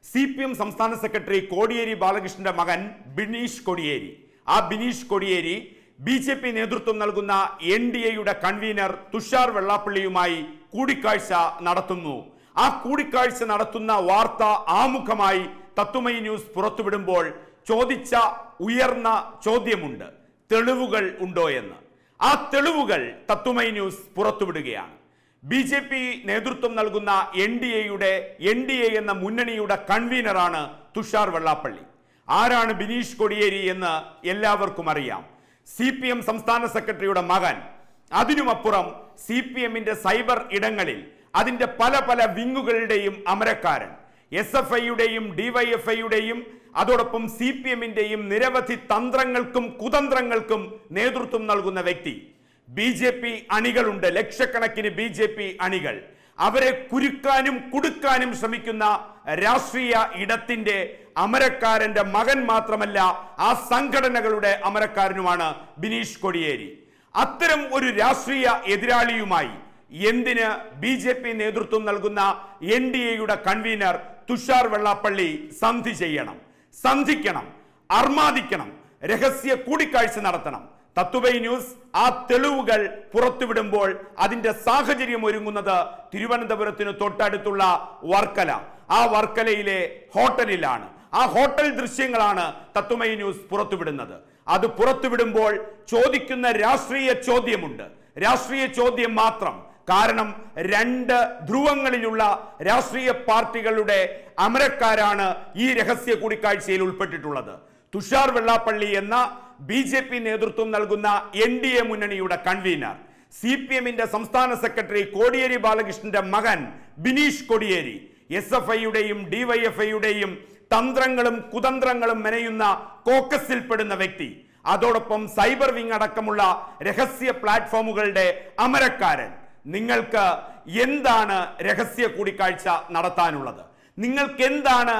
C P M സംസ്ഥാന secretary Kodiyeri ബാലകൃഷ്ണന്റെ മകൻ ബിനീഷ് കൊടിയേരി ആ Bineesh Kodiyeri B J P നേതൃത്വം നൽകുന്ന എൻ ഡി എയുടെ കൺവീനർ തുഷാർ വെള്ളാപ്പള്ളിയുമായി കൂടിക്കാഴ്ച നടത്തുന്നു ആ കൂടിക്കാഴ്ച നടത്തുന്ന വാർത്ത ആമുഖമായി തത്തുമൈ ന്യൂസ് പുറത്തുവിടുമ്പോൾ ചോദിച്ച ഉയർന്ന ചോദ്യമുണ്ട് തെളിവുകൾ ഉണ്ടോ എന്ന് ആ തെളിവുകൾ തത്തുമൈ ന്യൂസ് പുറത്തുവിടുകയാണ് ബി ജെ പി നേതൃത്വം നൽകുന്ന എൻ ഡി എയുടെ എൻ ഡി എ എന്ന മുന്നണിയുടെ കൺവീനറാണ് തുഷാർ വെള്ളാപ്പള്ളി ആരാണ് ബിനീഷ് കൊടിയേരി എന്ന് എല്ലാവർക്കും അറിയാം സി പി എം സംസ്ഥാന സെക്രട്ടറിയുടെ മകൻ അതിനുമപ്പുറം സി പി എമ്മിന്റെ സൈബർ ഇടങ്ങളിൽ അതിന്റെ പല പല വിങ്ങുകളുടെയും അമരക്കാരൻ എസ് എഫ് ഐയുടെയും ഡിവൈഎഫ്ഐയുടെയും അതോടൊപ്പം സി പി എമ്മിന്റെയും നിരവധി തന്ത്രങ്ങൾക്കും കുതന്ത്രങ്ങൾക്കും നേതൃത്വം നൽകുന്ന വ്യക്തി ബി ജെ പി അണികളുണ്ട് ലക്ഷക്കണക്കിന് ബി ജെ പി അണികൾ അവരെ കുരുക്കാനും കുടുക്കാനും ശ്രമിക്കുന്ന രാഷ്ട്രീയ ഇടത്തിന്റെ അമരക്കാരന്റെ മകൻ മാത്രമല്ല ആ സംഘടനകളുടെ അമരക്കാരനുമാണ് ബിനീഷ് കൊടിയേരി അത്തരം ഒരു രാഷ്ട്രീയ എതിരാളിയുമായി എന്തിന് ബി ജെ പി നേതൃത്വം നൽകുന്ന എൻ ഡി എയുടെ കൺവീനർ തുഷാർ വെള്ളാപ്പള്ളി സന്ധി ചെയ്യണം സന്ധിക്കണം അർമാദിക്കണം രഹസ്യ കൂടിക്കാഴ്ച നടത്തണം തത്തുവൈ ന്യൂസ് ആ തെളിവുകൾ പുറത്തുവിടുമ്പോൾ അതിന്റെ സാഹചര്യം ഒരുങ്ങുന്നത് തിരുവനന്തപുരത്തിന് തൊട്ടടുത്തുള്ള വർക്കല ആ വർക്കലയിലെ ഹോട്ടലിലാണ് ആ ഹോട്ടൽ ദൃശ്യങ്ങളാണ് തത്തുമൈ ന്യൂസ് പുറത്തുവിടുന്നത് അത് പുറത്തുവിടുമ്പോൾ ചോദിക്കുന്ന രാഷ്ട്രീയ ചോദ്യമുണ്ട് രാഷ്ട്രീയ ചോദ്യം മാത്രം കാരണം രണ്ട് ധ്രുവങ്ങളിലുള്ള രാഷ്ട്രീയ പാർട്ടികളുടെ അമരക്കാരാണ് ഈ രഹസ്യ കൂടിക്കാഴ്ചയിൽ ഉൾപ്പെട്ടിട്ടുള്ളത് തുഷാർ വെള്ളാപ്പള്ളി എന്ന ബി ജെ പി നേതൃത്വം നൽകുന്ന എൻ ഡി എ മുന്നണിയുടെ കൺവീനർ സി പി എമ്മിന്റെ സംസ്ഥാന സെക്രട്ടറി കോടിയേരി ബാലകൃഷ്ണന്റെ മകൻ ബിനീഷ് കൊടിയേരി എസ് എഫ് ഐയുടെയും ഡിവൈഎഫ്ഐയുടെയും തന്ത്രങ്ങളും കുതന്ത്രങ്ങളും മെനയുന്ന കോക്കസിൽപ്പെടുന്ന വ്യക്തി അതോടൊപ്പം സൈബർ വിങ് അടക്കമുള്ള രഹസ്യ പ്ലാറ്റ്ഫോമുകളുടെ അമരക്കാരൻ നിങ്ങൾക്ക് എന്താണ് രഹസ്യ കൂടിക്കാഴ്ച നടത്താനുള്ളത് നിങ്ങൾക്ക് എന്താണ്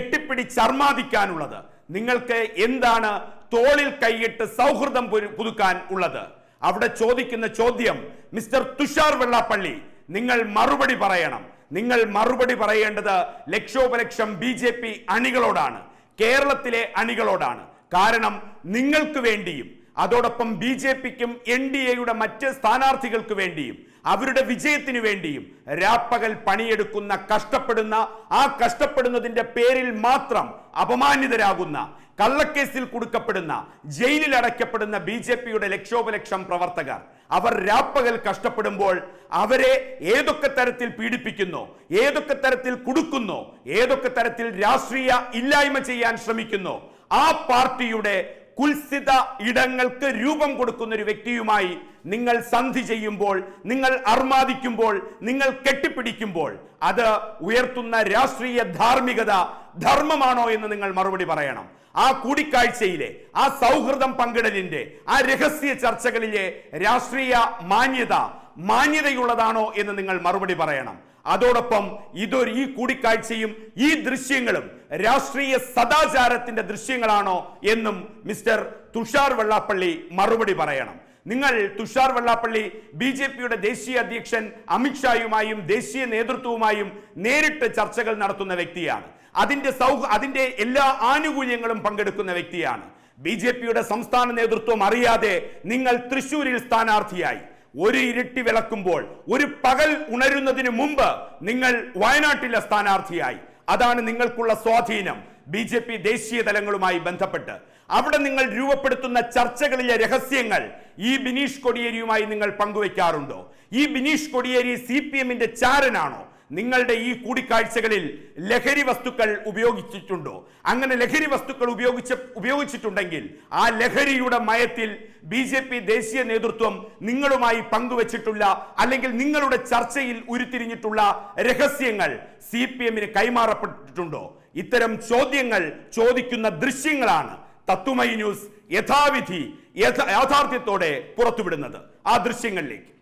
കെട്ടിപ്പിടിച്ചർമാദിക്കാനുള്ളത് നിങ്ങൾക്ക് എന്താണ് തോളിൽ കൈയിട്ട് സൗഹൃദം പുരു- പുതുക്കാൻ ഉള്ളത് അവിടെ ചോദിക്കുന്ന ചോദ്യം മിസ്റ്റർ തുഷാർ വെള്ളാപ്പള്ളി നിങ്ങൾ മറുപടി പറയണം നിങ്ങൾ മറുപടി പറയേണ്ടത് ലക്ഷോപലക്ഷം ബി ജെ പി അണികളോടാണ് കേരളത്തിലെ അണികളോടാണ് കാരണം നിങ്ങൾക്ക് വേണ്ടിയും അതോടൊപ്പം ബി ജെ പിക്കും എൻ ഡി എയുടെ മറ്റ് സ്ഥാനാർത്ഥികൾക്ക് വേണ്ടിയും അവരുടെ വിജയത്തിനു വേണ്ടിയും രാപ്പകൽ പണിയെടുക്കുന്ന കഷ്ടപ്പെടുന്ന ആ കഷ്ടപ്പെടുന്നതിന്റെ പേരിൽ മാത്രം അപമാനിതരാകുന്ന കള്ളക്കേസിൽ കുടുക്കപ്പെടുന്ന ജയിലിൽ അടയ്ക്കപ്പെടുന്ന ബി ജെ പിയുടെ ലക്ഷോപലക്ഷം പ്രവർത്തകർ അവർ രാപ്പകൽ കഷ്ടപ്പെടുമ്പോൾ അവരെ ഏതൊക്കെ തരത്തിൽ പീഡിപ്പിക്കുന്നോ ഏതൊക്കെ തരത്തിൽ കുടുക്കുന്നോ ഏതൊക്കെ തരത്തിൽ രാഷ്ട്രീയ ഇല്ലായ്മ ചെയ്യാൻ ശ്രമിക്കുന്നോ ആ പാർട്ടിയുടെ കുൽസിത ഇടങ്ങൾക്ക് രൂപം കൊടുക്കുന്ന ഒരു വ്യക്തിയുമായി നിങ്ങൾ സന്ധി ചെയ്യുമ്പോൾ നിങ്ങൾ അർമാദിക്കുമ്പോൾ നിങ്ങൾ കെട്ടിപ്പിടിക്കുമ്പോൾ അത് ഉയർത്തുന്ന രാഷ്ട്രീയ ധാർമ്മികത ധർമ്മമാണോ എന്ന് നിങ്ങൾ മറുപടി പറയണം ആ കൂടിക്കാഴ്ചയിലെ ആ സൗഹൃദം പങ്കിടലിന്റെ ആ രഹസ്യ ചർച്ചകളിലെ രാഷ്ട്രീയ മാന്യത മാന്യതയുള്ളതാണോ എന്ന് നിങ്ങൾ മറുപടി പറയണം അതോടൊപ്പം ഇതൊരു ഈ കൂടിക്കാഴ്ചയും ഈ ദൃശ്യങ്ങളും രാഷ്ട്രീയ സദാചാരത്തിന്റെ ദൃശ്യങ്ങളാണോ എന്നും മിസ്റ്റർ തുഷാർ വെള്ളാപ്പള്ളി മറുപടി പറയണം നിങ്ങൾ തുഷാർ വെള്ളാപ്പള്ളി ബി ജെ പിയുടെ ദേശീയ അധ്യക്ഷൻ അമിത്ഷായുമായും ദേശീയ നേതൃത്വവുമായും നേരിട്ട് ചർച്ചകൾ നടത്തുന്ന വ്യക്തിയാണ് അതിന്റെ സൗഹ അതിന്റെ എല്ലാ ആനുകൂല്യങ്ങളും പങ്കെടുക്കുന്ന വ്യക്തിയാണ് ബി ജെ പിയുടെ സംസ്ഥാന നേതൃത്വം അറിയാതെ നിങ്ങൾ തൃശൂരിൽ സ്ഥാനാർത്ഥിയായി ഒരു ഇരുട്ടി വിളക്കുമ്പോൾ ഒരു പകൽ ഉണരുന്നതിന് മുമ്പ് നിങ്ങൾ വയനാട്ടിലെ സ്ഥാനാർത്ഥിയായി അതാണ് നിങ്ങൾക്കുള്ള സ്വാധീനം ബി ജെ പി ദേശീയ തലങ്ങളുമായി ബന്ധപ്പെട്ട് അവിടെ നിങ്ങൾ രൂപപ്പെടുത്തുന്ന ചർച്ചകളിലെ രഹസ്യങ്ങൾ ഈ ബിനീഷ് കൊടിയേരിയുമായി നിങ്ങൾ പങ്കുവെക്കാറുണ്ടോ ഈ ബിനീഷ് കൊടിയേരി സി പി എമ്മിന്റെ ചാരനാണോ നിങ്ങളുടെ ഈ കൂടിക്കാഴ്ചകളിൽ ലഹരി വസ്തുക്കൾ ഉപയോഗിച്ചിട്ടുണ്ടോ അങ്ങനെ ലഹരി വസ്തുക്കൾ ഉപയോഗിച്ച ഉപയോഗിച്ചിട്ടുണ്ടെങ്കിൽ ആ ലഹരിയുടെ മയത്തിൽ ബി ജെ പി ദേശീയ നേതൃത്വം നിങ്ങളുമായി പങ്കുവച്ചിട്ടുള്ള അല്ലെങ്കിൽ നിങ്ങളുടെ ചർച്ചയിൽ ഉരുത്തിരിഞ്ഞിട്ടുള്ള രഹസ്യങ്ങൾ സി പി എമ്മിന് കൈമാറപ്പെട്ടിട്ടുണ്ടോ ഇത്തരം ചോദ്യങ്ങൾ ചോദിക്കുന്ന ദൃശ്യങ്ങളാണ് തത്തുമൈ ന്യൂസ് യഥാവിധി യഥ യാഥാർത്ഥ്യത്തോടെ പുറത്തുവിടുന്നത് ആ ദൃശ്യങ്ങളിലേക്ക്